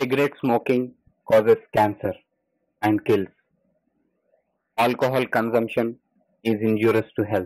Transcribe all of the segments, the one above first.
Cigarette smoking causes cancer and kills. Alcohol consumption is injurious to health.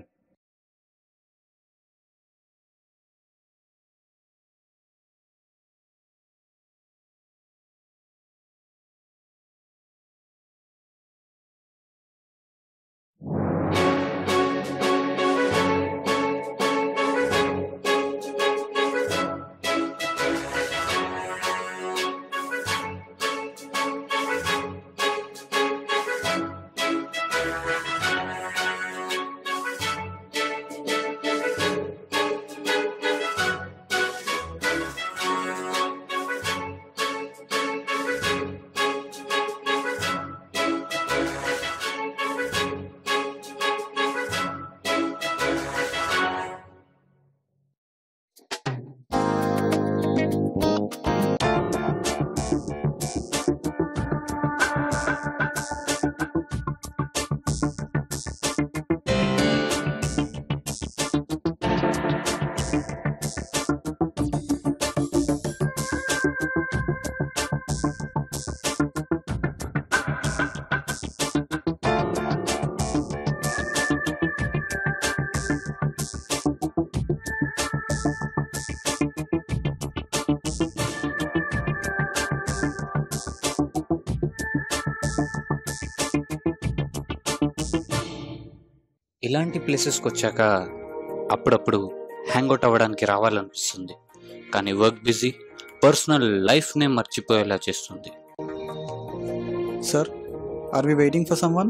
ఇలాంటి ప్లేసెస్కి వచ్చాక అప్పుడప్పుడు హ్యాంగ్అవుట్ అవ్వడానికి రావాలనిపిస్తుంది కానీ వర్క్ బిజీ పర్సనల్ లైఫ్నే మర్చిపోయేలా చేస్తుంది Sir, are we waiting for someone?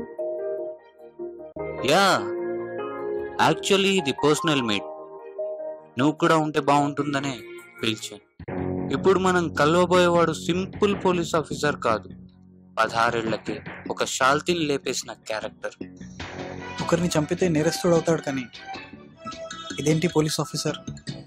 Yeah actually ఇది పర్సనల్ మీట్ నువ్వు కూడా ఉంటే బాగుంటుందనే పిలిచాను ఇప్పుడు మనం కలవబోయేవాడు సింపుల్ పోలీస్ ఆఫీసర్ కాదు పదహారేళ్లకి ఒక షాల్తీని లేపేసిన క్యారెక్టర్ ఒకరిని చంపితే నేరస్తుడు అవుతాడు కానీ ఇదేంటి పోలీస్ ఆఫీసర్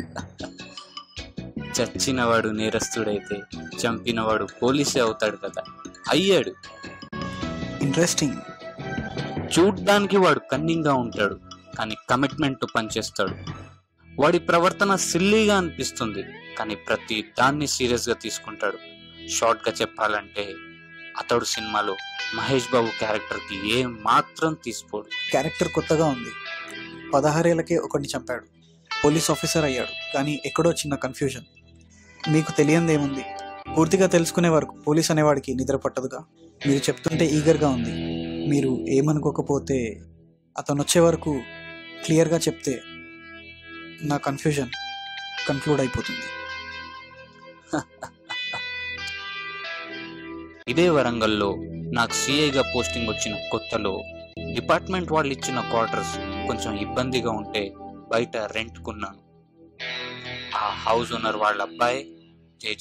చచ్చినవాడు నేరస్తుడైతే చంపినవాడు పోలీసే అవుతాడు కదా అయ్యాడు ఇంట్రెస్టింగ్ చూడ్డానికి వాడు కన్నింగ్గా ఉంటాడు కానీ కమిట్మెంట్ పనిచేస్తాడు వాడి ప్రవర్తన సిల్లీగా అనిపిస్తుంది కానీ ప్రతి దాన్ని సీరియస్గా తీసుకుంటాడు షార్ట్గా చెప్పాలంటే అతడు సినిమాలో మహేష్ బాబు క్యారెక్టర్కి ఏ మాత్రం తీసుకోడు క్యారెక్టర్ కొత్తగా ఉంది పదహారేళ్ళకే ఒకరిని చంపాడు పోలీస్ ఆఫీసర్ అయ్యాడు కానీ ఎక్కడో చిన్న కన్ఫ్యూజన్ మీకు తెలియంది ఏముంది పూర్తిగా తెలుసుకునే వరకు పోలీస్ అనేవాడికి నిద్ర పట్టదుగా మీరు చెప్తుంటే ఈగర్గా ఉంది మీరు ఏమనుకోకపోతే అతను వచ్చే వరకు క్లియర్గా చెప్తే నా కన్ఫ్యూజన్ కన్క్లూడ్ అయిపోతుంది ఇదే వరంగల్లో నాకు సిఐగా పోస్టింగ్ వచ్చిన కొత్తలో డిపార్ట్మెంట్ వాళ్ళు ఇచ్చిన క్వార్టర్స్ కొంచెం ఇబ్బందిగా ఉంటే బయట రెంట్కున్నాను ఆ హౌస్ ఓనర్ వాళ్ళ అబ్బాయి తేజ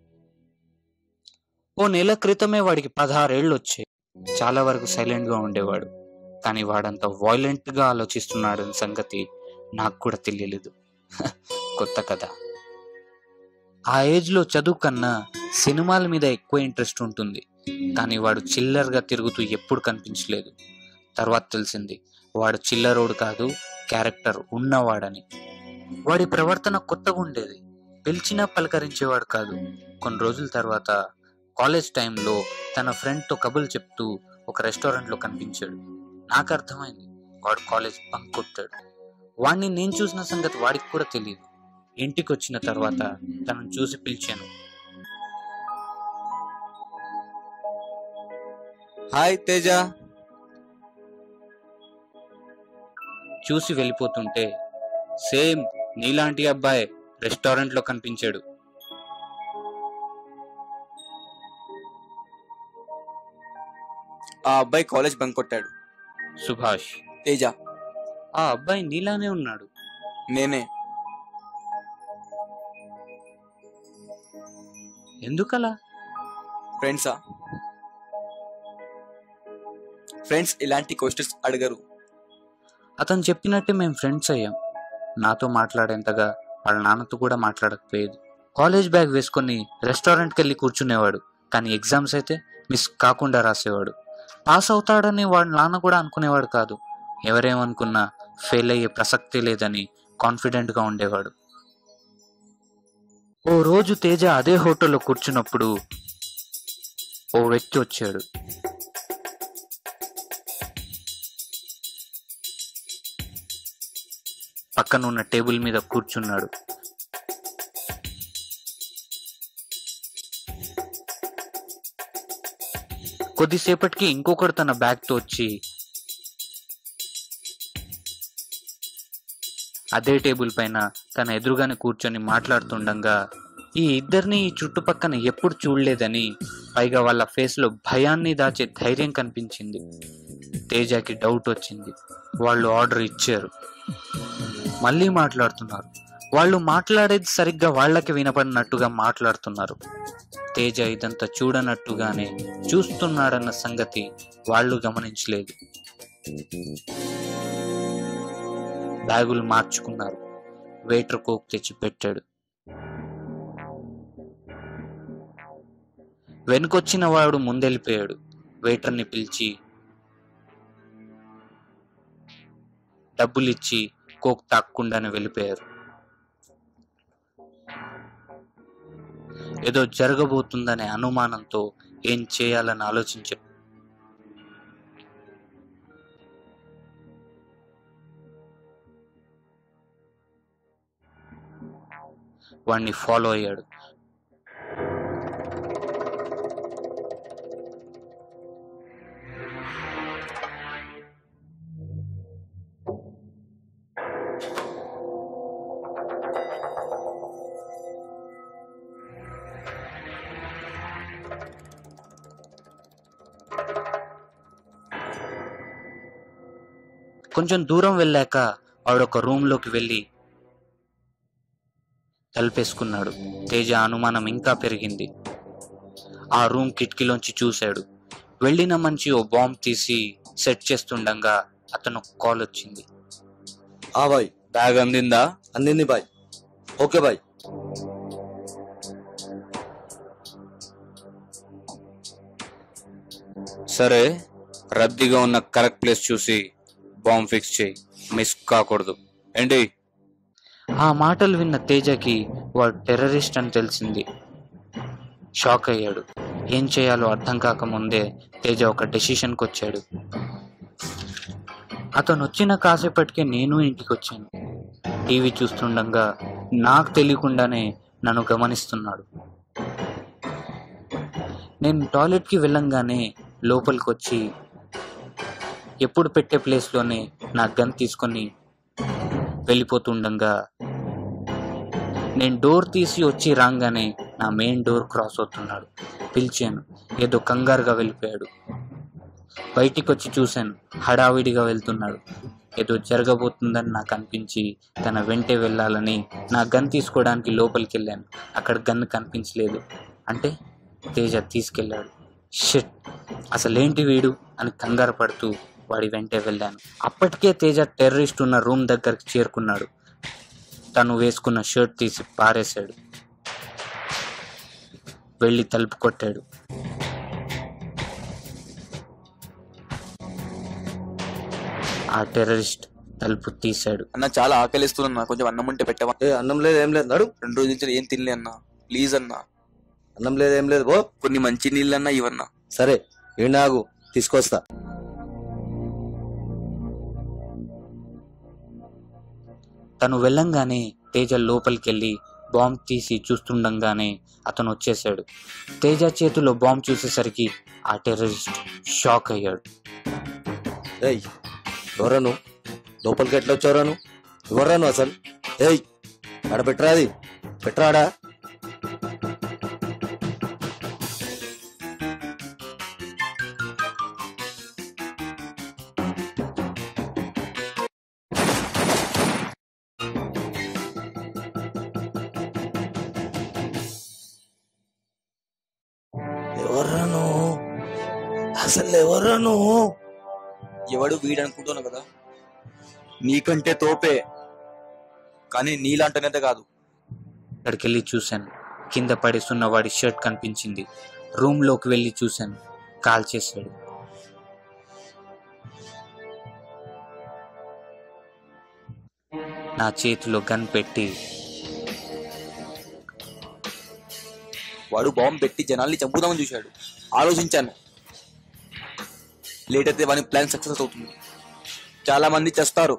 ఓ నెల క్రితమే వాడికి పదహారేళ్ళు వచ్చాయి చాలా వరకు సైలెంట్ గా ఉండేవాడు కానీ వాడంత వైలెంట్ గా ఆలోచిస్తున్నాడని సంగతి నాకు కూడా తెలియలేదు కొత్త కథ ఆ ఏజ్ లో చదువు కన్నా సినిమాల మీద ఎక్కువ ఇంట్రెస్ట్ ఉంటుంది కానీ వాడు చిల్లర్గా తిరుగుతూ ఎప్పుడు కనిపించలేదు తర్వాత తెలిసింది వాడు చిల్లరోడు కాదు క్యారెక్టర్ ఉన్నవాడని వాడి ప్రవర్తన కొత్తగా ఉండేది పిలిచినా పలకరించేవాడు కాదు కొన్ని రోజుల తర్వాత కాలేజ్ టైంలో తన ఫ్రెండ్తో కబులు చెప్తూ ఒక రెస్టారెంట్లో కనిపించాడు నాకు అర్థమైంది వాడు కాలేజ్ బంక్ కొట్టాడు వాడిని నేను చూసిన సంగతి వాడికి కూడా తెలియదు ఇంటికి వచ్చిన తర్వాత తనను చూసి పిలిచాను హాయ్ తేజ చూసి వెళ్ళిపోతుంటే సేమ్ నీలాంటి అబ్బాయి రెస్టారెంట్లో కనిపించాడు ఆ అబ్బాయి కాలేజ్ బంక్ కొట్టాడు సుభాష్ తేజ ఆ అబ్బాయి నీలానే ఉన్నాడు నేనే ఎందుకలా ఫ్రెండ్సా ఫ్రెండ్స్ ఇలాంటి క్వశ్చన్స్ అడగరు అతను చెప్పినట్టే మేము ఫ్రెండ్స్ అయ్యాం నాతో మాట్లాడేంతగా వాళ్ళ నాన్నతో కూడా మాట్లాడకపోయేది కాలేజ్ బ్యాగ్ వేసుకొని రెస్టారెంట్కి వెళ్ళి కూర్చునేవాడు కానీ ఎగ్జామ్స్ అయితే మిస్ కాకుండా రాసేవాడు పాస్ అవుతాడని వాడి నాన్న కూడా అనుకునేవాడు కాదు ఎవరేమనుకున్నా ఫెయిల్ అయ్యే ప్రసక్తే లేదని కాన్ఫిడెంట్గా ఉండేవాడు ఓ రోజు తేజ అదే హోటల్లో కూర్చున్నప్పుడు ఓ వ్యక్తి వచ్చాడు పక్కన ఉన్న టేబుల్ మీద కూర్చున్నాడు కొద్దిసేపటికి ఇంకొకడు తన బ్యాగ్తో వచ్చి అదే టేబుల్ పైన తన ఎదురుగానే కూర్చొని మాట్లాడుతుండగా ఈ ఇద్దరిని ఈ చుట్టుపక్కన ఎప్పుడు చూడలేదని పైగా వాళ్ళ ఫేస్లో భయాన్ని దాచే ధైర్యం కనిపించింది తేజకి డౌట్ వచ్చింది వాళ్ళు ఆర్డర్ ఇచ్చారు మళ్ళీ మాట్లాడుతున్నారు వాళ్ళు మాట్లాడేది సరిగ్గా వాళ్ళకి వినపడినట్టుగా మాట్లాడుతున్నారు తేజ ఇదంతా చూడనట్టుగానే చూస్తున్నాడన్న సంగతి వాళ్ళు గమనించలేదు బ్యాగులు మార్చుకున్నారు వెయిటర్ కోక్ తెచ్చి పెట్టాడు వెనుకొచ్చిన వాడు ముందెళ్ళిపోయాడు వెయిటర్ని పిలిచి డబ్బులిచ్చి కోక్ తాక్కుండానే వెళ్ళిపోయారు ఏదో జరగబోతుందనే అనుమానంతో ఏం చేయాలని ఆలోచించాడు వాణ్ణి ఫాలో అయ్యాడు కొంచెం దూరం వెళ్ళాక వాడు ఒక రూమ్ లోకి వెళ్ళి తలుపేసుకున్నాడు తేజ అనుమానం ఇంకా పెరిగింది ఆ రూమ్ కిటికీలోంచి చూశాడు వెళ్ళిన మంచి ఓ బాంబ్ తీసి సెట్ చేస్తుండగా అతను కాల్ వచ్చింది ఆ బాయ్ బ్యాగ్ అందిందా అందింది బాయ్ ఓకే బాయ్ సరే రద్దీగా ఉన్న కరెక్ట్ ప్లేస్ చూసి బాంబ్ ఫిక్స్ చేయి మిస్ కాకూడదు ఏంటి ఆ మాటలు విన్న తేజకి వాడు టెర్రరిస్ట్ అని తెలిసింది షాక్ అయ్యాడు ఏం చేయాలో అర్థం కాకముందే తేజ ఒక డెసిషన్కి వచ్చాడు అతను వచ్చిన కాసేపటికే నేను ఇంటికి వచ్చాను టీవీ చూస్తుండగా నాకు తెలియకుండానే నన్ను గమనిస్తున్నాడు నేను టాయిలెట్కి వెళ్ళంగానే లోపలికి వచ్చి ఎప్పుడు పెట్టే ప్లేస్లోనే నా గన్ తీసుకొని వెళ్ళిపోతుండగా నేను డోర్ తీసి వచ్చి రాగానే నా మెయిన్ డోర్ క్రాస్ అవుతున్నాడు పిలిచాను ఏదో కంగారుగా వెళ్ళిపోయాడు బయటికి వచ్చి చూశాను హడావిడిగా వెళ్తున్నాడు ఏదో జరగబోతుందని నాకు అనిపించి తన వెంటే వెళ్ళాలని నా గన్ తీసుకోవడానికి లోపలికి వెళ్ళాను అక్కడ గన్ కనిపించలేదు అంటే తేజ తీసుకెళ్ళాడు షిట్ అసలేంటి వీడు అని కంగారు పడుతూ వాడి వెంటే వెళ్ళాను అప్పటికే తేజ టెర్రరిస్ట్ ఉన్న రూమ్ దగ్గరికి చేరుకున్నాడు తను వేసుకున్న షర్ట్ తీసి పారేశాడు వెళ్ళి తలుపు కొట్టాడు ఆ టెర్రరిస్ట్ తలుపు తీశాడు అన్న చాలా ఆకలిస్తున్నా కొంచెం అన్నం ఉంటే పెట్టవా ఏ అన్నం లేదు ఏం లేదు నడు రెండు రోజుల నుంచి ఏం తినలే అన్న ప్లీజ్ అన్న అన్నం లేదు ఏం లేదు బో కొన్ని మంచి నీళ్ళన్నా ఇవన్నా సరే ఈనాగు తీసుకొస్తా తను వెళ్ళంగానే తేజ లోపలికి వెళ్ళి బాంబ్ తీసి చూస్తుండగానే అతను వచ్చేసాడు తేజ చేతిలో బాంబ్ చూసేసరికి ఆ టెర్రరిస్ట్ షాక్ అయ్యాడు ఏయ్ ఎవరను లోపలికి ఎట్లా వచ్చారాను ఎవరాను అసలు ఏయ్ ఆడ పెట్టరాది పెట్టరాడా ఎవరను అసలు ఎవరను ఎవడు వీడు అనుకుంటున్నా కదా నీకంటే తోపే కానీ నీలాంటనేది కాదు అక్కడికి వెళ్ళి చూశాను కింద పడేస్తున్న వాడి షర్ట్ కనిపించింది రూమ్ లోకి వెళ్ళి చూశాను కాల్ చేశాడు నా చేతిలో గన్ పెట్టి వాడు బాంబు పెట్టి జనాల్ని చంపుదామని చూశాడు ఆలోచించాను లేట్ అయితే వాని ప్లాన్ సక్సెస్ అవుతుంది చాలా మంది చేస్తారు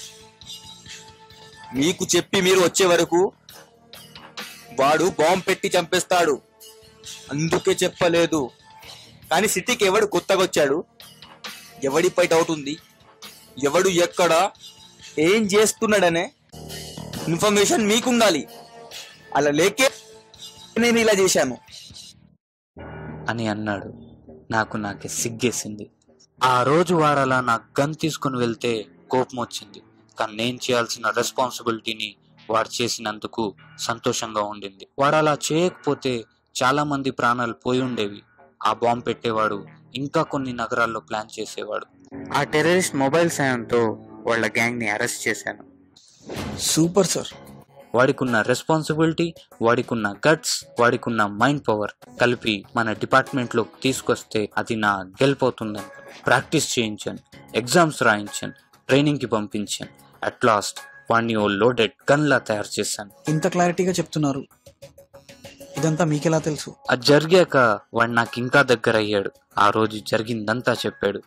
మీకు చెప్పి మీరు వచ్చే వరకు వాడు బాంబు పెట్టి చంపేస్తాడు అందుకే చెప్పలేదు కానీ సిటీకి ఎవడు కొత్తగా వచ్చాడు ఎవడిపై డౌట్ ఉంది ఎవడు ఎక్కడ ఏం చేస్తున్నాడనే ఇన్ఫర్మేషన్ మీకుండాలి అలా లేకే నేను ఇలా చేశాను అని అన్నాడు నాకు నాకే సిగ్గేసింది ఆ రోజు వాడలా నా గన్ తీసుకుని వెళ్తే కోపం వచ్చింది కానీ నేను చేయాల్సిన రెస్పాన్సిబిలిటీని వాడు చేసినందుకు సంతోషంగా ఉండింది వాడు అలా చేయకపోతే చాలా మంది ప్రాణాలు పోయి ఉండేవి ఆ బాంబు పెట్టేవాడు ఇంకా కొన్ని నగరాల్లో ప్లాన్ చేసేవాడు ఆ టెర్రరిస్ట్ మొబైల్ సాయంతో వాళ్ళ గ్యాంగ్ ని అరెస్ట్ చేశాను సూపర్ సార్ వాడికున్న రెస్పాన్సిబిలిటీ వాడికున్న గట్స్ వాడికున్న మైండ్ పవర్ కలిపి మన డిపార్ట్మెంట్ లోకి తీసుకొస్తే అది నా గెలిపోతుందని ప్రాక్టీస్ చేయించాను ఎగ్జామ్స్ రాయించాను ట్రైనింగ్ కి పంపించాను అట్ లాస్ట్ వాడిని ఓ లోడెడ్ గన్ లా తయారు చేశాను ఇంత క్లారిటీగా చెప్తున్నారు ఇదంతా మీకెలా తెలుసు అది జరిగాక వాడు నాకు ఇంకా దగ్గర అయ్యాడు ఆ రోజు జరిగిందంతా చెప్పాడు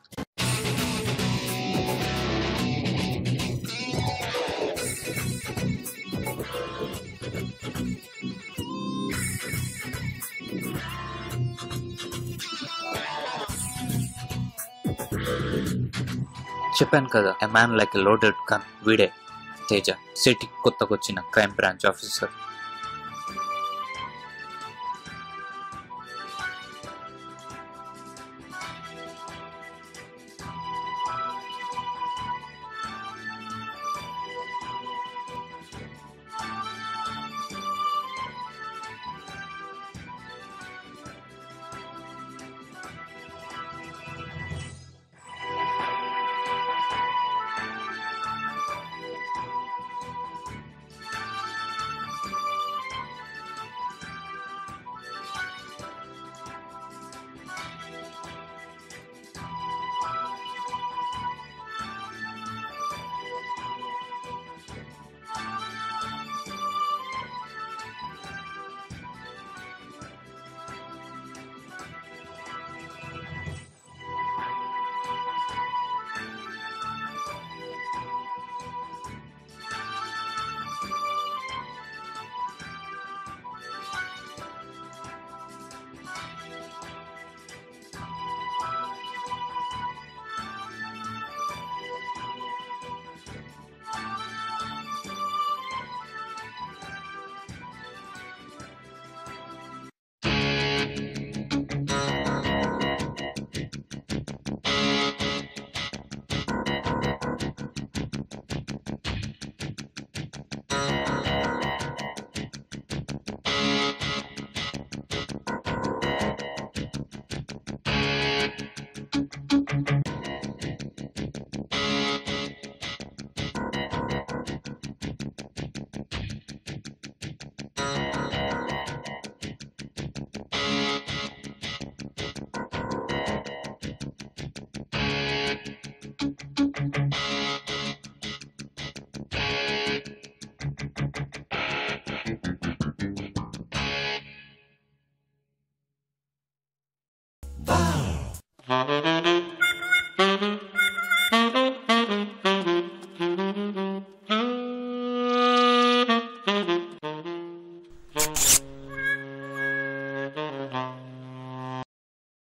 చెప్పాను కదా a man like a loaded gun వీడే తేజ సిటీ కొత్తకొచ్చిన క్రైమ్ బ్రాంచ్ ఆఫీసర్ Wow.